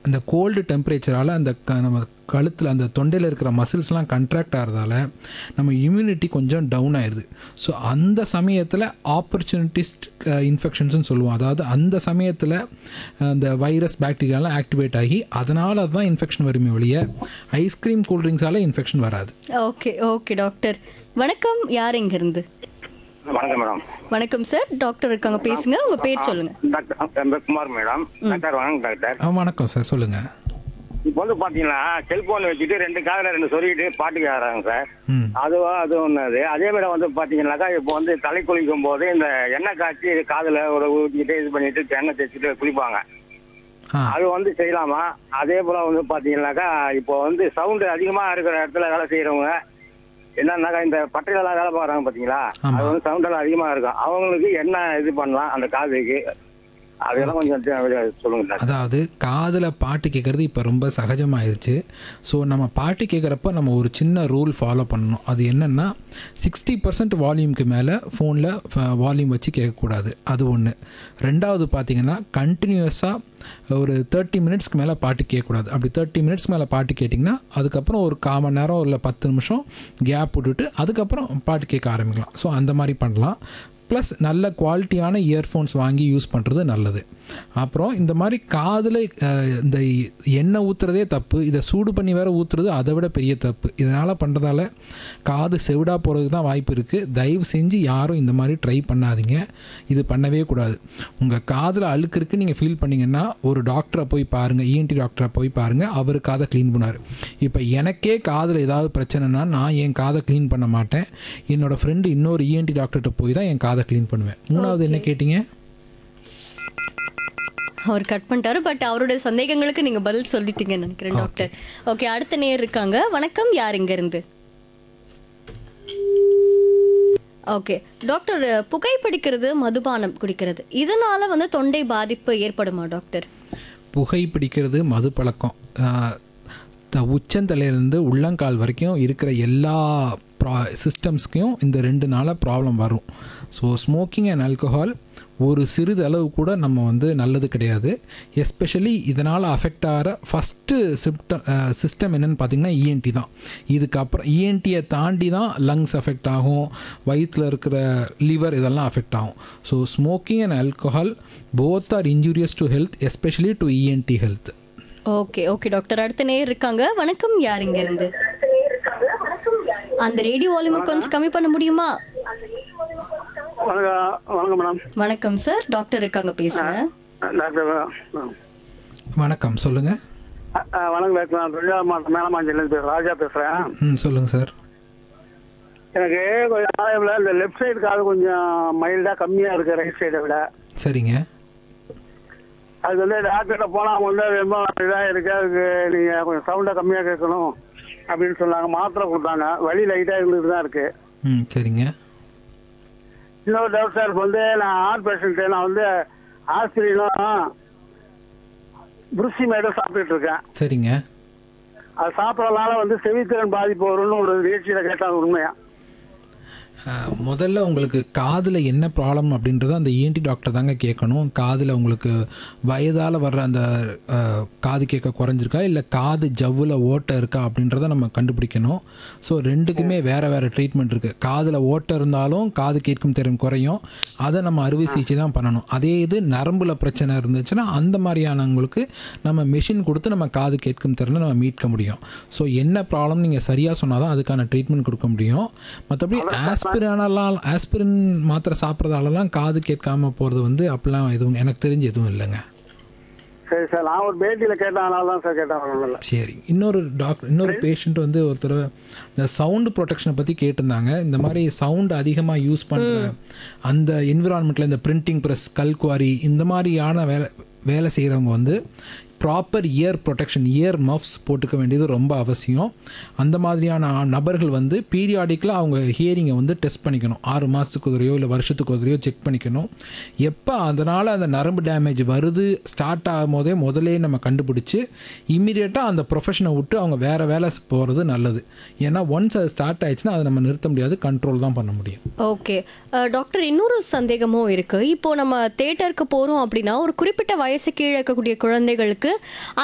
அந்த கோல்டு டெம்பரேச்சரால் அந்த க நம்ம கழுத்தில் அந்த தொண்டையில் இருக்கிற மசில்ஸ்லாம் கண்ட்ராக்ட் ஆகிறதால நம்ம இம்யூனிட்டி கொஞ்சம் டவுன் ஆயிடுது ஸோ அந்த சமயத்தில் ஆப்பர்ச்சுனிட்டிஸ்ட் இன்ஃபெக்ஷன்ஸ்னு சொல்லுவோம் அதாவது அந்த சமயத்தில் அந்த வைரஸ் பாக்டீரியாலாம் ஆக்டிவேட் ஆகி அதனால தான் இன்ஃபெக்ஷன் வருமே ஒழிய ஐஸ்கிரீம் கூல்ட்ரிங்க்ஸால் இன்ஃபெக்ஷன் வராது ஓகே ஓகே டாக்டர் வணக்கம் யார் இருந்து வணக்கம் மேடம் வணக்கம் சார் டாக்டர் இருக்காங்க பேசுங்க உங்க பேர் சொல்லுங்க டாக்டர் என் பேர் குமார் மேடம் டாக்டர் வணக்கம் டாக்டர் ஆ, வணக்கம் சார் சொல்லுங்கள் இப்போ வந்து பாத்தீங்கன்னா செல்போன் வச்சுட்டு ரெண்டு காதுல ரெண்டு சொருகிட்டு பாட்டு கேட்கறாங்க சார் ம் அதுவா அது ஒன்று அதே மாதிரி வந்து பாத்தீங்கன்னாக்கா இப்போ வந்து தலை குளிக்கும் போது இந்த எண்ணெய் காய்ச்சி காதுல ஒரு ஊற்றிக்கிட்டு இது பண்ணிட்டு எண்ணெய் தேய்ச்சிட்டு குளிப்பாங்க ஆ அது வந்து செய்யலாமா அதே போல வந்து பாத்தீங்கன்னாக்கா இப்போ வந்து சவுண்டு அதிகமா இருக்கிற இடத்துல வேலை செய்யறவங்க என்னன்னாக்கா இந்த பட்டையிலலாம் வேலை பார்க்குறாங்க பாத்தீங்களா ஆமா. அது வந்து சவுண்ட் எல்லாம் அதிகமா இருக்கும் அவங்களுக்கு என்ன இது பண்ணலாம் அந்த காதுக்கு அதெல்லாம் கொஞ்சம் தெ- சொல்லுங்க டாக்டர் அதாவது காதில் பாட்டு கேட்குறது இப்போ ரொம்ப சகஜமாயிருச்சு ஸோ நம்ம பாட்டு கேட்குறப்ப நம்ம ஒரு சின்ன ரூல் ஃபாலோ பண்ணணும் அது என்னென்னா சிக்ஸ்டி பர்சன்ட் வால்யூம்க்கு மேலே ஃபோனில் வால்யூம் வச்சு கேட்கக்கூடாது அது ஒன்று ரெண்டாவது பார்த்தீங்கன்னா கண்டினியூஸாக ஒரு தேர்ட்டி மினிட்ஸ்க்கு மேலே பாட்டு கேட்கக்கூடாது அப்படி தேர்ட்டி மினிட்ஸ் மேலே பாட்டு கேட்டிங்கன்னா அதுக்கப்புறம் ஒரு கால் மணி நேரம் இல்லை பத்து நிமிஷம் கேப் விட்டுட்டு அதுக்கப்புறம் பாட்டு கேட்க ஆரம்பிக்கலாம் ஸோ அந்த மாதிரி பண்ணலாம் ப்ளஸ் நல்ல குவாலிட்டியான இயர்ஃபோன்ஸ் வாங்கி யூஸ் பண்ணுறது நல்லது அப்புறம் இந்த மாதிரி காதில் இந்த எண்ணெய் ஊற்றுறதே தப்பு இதை சூடு பண்ணி வேற ஊற்றுறது அதை விட பெரிய தப்பு இதனால் பண்ணுறதால காது செவிடாக போகிறதுக்கு தான் வாய்ப்பு இருக்குது தயவு செஞ்சு யாரும் இந்த மாதிரி ட்ரை பண்ணாதீங்க இது பண்ணவே கூடாது உங்கள் காதில் அழுக்கு இருக்குது நீங்கள் ஃபீல் பண்ணீங்கன்னா ஒரு டாக்டரை போய் பாருங்கள் இஎன்டி டாக்டரை போய் பாருங்கள் அவர் காதை க்ளீன் பண்ணார் இப்போ எனக்கே காதில் ஏதாவது பிரச்சனைனா நான் என் காதை க்ளீன் பண்ண மாட்டேன் என்னோடய ஃப்ரெண்டு இன்னொரு இஎன்டி டாக்டர்கிட்ட போய் தான் என் காதை க்ளீன் பண்ணுவேன் மூணாவது என்ன கேட்டிங்க அவர் கட் பண்ணிட்டாரு பட் அவருடைய சந்தேகங்களுக்கு நீங்க பதில் சொல்லிட்டீங்கன்னு நினைக்கிறேன் டாக்டர் ஓகே அடுத்த நேர் இருக்காங்க வணக்கம் யார் இங்க இருந்து ஓகே டாக்டர் புகைப்பிடிக்கிறது மதுபானம் குடிக்கிறது இதனால வந்து தொண்டை பாதிப்பு ஏற்படுமா டாக்டர் புகை பிடிக்கிறது மது பழக்கம் ஆஹ், த- உச்சந்தலையிலேருந்து உள்ளங்கால் வரைக்கும் இருக்கிற எல்லா ப்ரா சிஸ்டம்ஸ்க்கும் இந்த ரெண்டு நாளாக ப்ராப்ளம் வரும் ஸோ ஸ்மோக்கிங் அண்ட் ஆல்கஹால் ஒரு சிறிதளவு கூட நம்ம வந்து நல்லது கிடையாது எஸ்பெஷலி இதனால் அஃபெக்ட் ஆகிற ஃபஸ்ட்டு சிப்டம் சிஸ்டம் என்னன்னு பார்த்தீங்கன்னா இஎன்டி தான் இதுக்கப்புறம் இஎன்டியை தாண்டி தான் லங்ஸ் அஃபெக்ட் ஆகும் வயிற்றில் இருக்கிற லிவர் இதெல்லாம் அஃபெக்ட் ஆகும் so smoking and alcohol both are injurious to health especially to ENT health okay okay doctor அடுத்த நேர் இருக்காங்க வணக்கம் யார் இங்க இருந்து அந்த ரேடியோ வால்யூமை கொஞ்சம் கம்மி பண்ண முடியுமா வணக்கம் வணக்கம் மேடம் வணக்கம் சார் டாக்டர் இருக்காங்க பேசுங்க டாக்டர் வணக்கம் சொல்லுங்கள் வணக்கம் டாக்டர் நான் தொழிலாளர் மாவட்டம் மேலமாஞ்சிலேருந்து ராஜா பேசுறேன் ம் சொல்லுங்கள் சார் எனக்கு கொஞ்சம் நாளையில இந்த லெஃப்ட் சைடு காது கொஞ்சம் மைல்டா கம்மியா இருக்கு ரைட் சைடை விட சரிங்க அதுக்கு வந்து டாக்டர்கிட்ட போனா அவங்க வந்து ரொம்ப இதா இருக்கு அதுக்கு நீங்க கொஞ்சம் சவுண்டா கம்மியா கேட்கணும் அப்படின்னு சொன்னாங்க மாத்திரை கொடுத்தாங்க வலி லைட்டா இருந்துட்டு தான் இருக்கு ம் சரிங்க இன்னொரு டவுட் சார் இப்ப வந்து நான் ஹார்ட் பேஷண்ட் நான் வந்து ஆஸ்திரியிலும் புருஷி மேடம் சாப்பிட்டுட்டு இருக்கேன் சரிங்க அது சாப்பிட்றதுனால வந்து செவித்திறன் பாதிப்பு வரும்னு ஒரு நிகழ்ச்சியில கேட்டாங்க உண்மையா அஹ், முதல்ல உங்களுக்கு காதில் என்ன ப்ராப்ளம் அப்படின்றத அந்த இஎன்டி டாக்டர் தாங்க கேட்கணும் காதில் உங்களுக்கு வயதால் வர்ற அந்த அஹ், காது கேட்க குறைஞ்சிருக்கா இல்லை காது ஜவ்வில் ஓட்டை இருக்கா அப்படின்றத நம்ம கண்டுபிடிக்கணும் ஸோ ரெண்டுக்குமே வேறு வேறு ட்ரீட்மெண்ட் இருக்குது காதில் ஓட்டை இருந்தாலும் காது கேட்கும் திறன் குறையும் அதை நம்ம அறுவை சிகிச்சை தான் பண்ணணும் அதே இது நரம்புல பிரச்சனை இருந்துச்சுன்னா அந்த மாதிரியானவங்களுக்கு நம்ம மெஷின் கொடுத்து நம்ம காது கேட்கும் திறனை நம்ம மீட்க முடியும் ஸோ என்ன ப்ராப்ளம் நீங்கள் சரியாக சொன்னால் தான் அதுக்கான ட்ரீட்மெண்ட் கொடுக்க முடியும் மற்றபடி ஆஸ்பிரினாலாம் ஆஸ்பிரின் மாத்திரை சாப்பிட்றதாலலாம் காது கேட்காம போகிறது வந்து அப்படிலாம் எதுவும் எனக்கு தெரிஞ்சு எதுவும் இல்லைங்க சரி சார் நான் ஒரு பேட்டியில கேட்டேன் அதனால தான் சார் கேட்டேன் ஒண்ணும் இல்ல. சரி இன்னொரு டாக்டர் இன்னொரு பேஷண்ட் வந்து ஒருத்தர் இந்த சவுண்டு ப்ரொடெக்ஷனை பற்றி கேட்டிருந்தாங்க இந்த மாதிரி சவுண்ட் அதிகமாக யூஸ் பண்ணுற அந்த என்விரான்மெண்ட்டில் இந்த பிரிண்டிங் ப்ரெஸ் கல்குவாரி இந்த மாதிரியான வேலை வேலை செய்கிறவங்க வந்து proper ear protection ear muffs போட்டுக்க வேண்டியது ரொம்ப அவசியம் அந்த மாதிரியான நபர்கள் வந்து பீரியாடிக்கலாக அவங்க ஹியரிங்கை வந்து டெஸ்ட் பண்ணிக்கணும் ஆறு மாதத்துக்கு ஒருரையோ இல்லை வருஷத்துக்கு ஒருரையோ செக் பண்ணிக்கணும் எப்போ அதனால் அந்த நரம்பு டேமேஜ் வருது ஸ்டார்ட் ஆகும் போதே முதலே நம்ம கண்டுபிடிச்சி இம்மீடியட்டாக அந்த ப்ரொஃபஷனை விட்டு அவங்க வேறு வேலை போகிறது நல்லது ஏன்னா ஒன்ஸ் அது ஸ்டார்ட் ஆயிடுச்சுன்னா அதை நம்ம நிறுத்த முடியாது கண்ட்ரோல் தான் பண்ண முடியும் ஓகே அஹ், டாக்டர் இன்னொரு சந்தேகமும் இருக்கு இப்போ நம்ம தேட்டருக்கு போறோம் அப்படின்னா ஒரு குறிப்பிட்ட வயசு கீழே இருக்கக்கூடிய குழந்தைகளுக்கு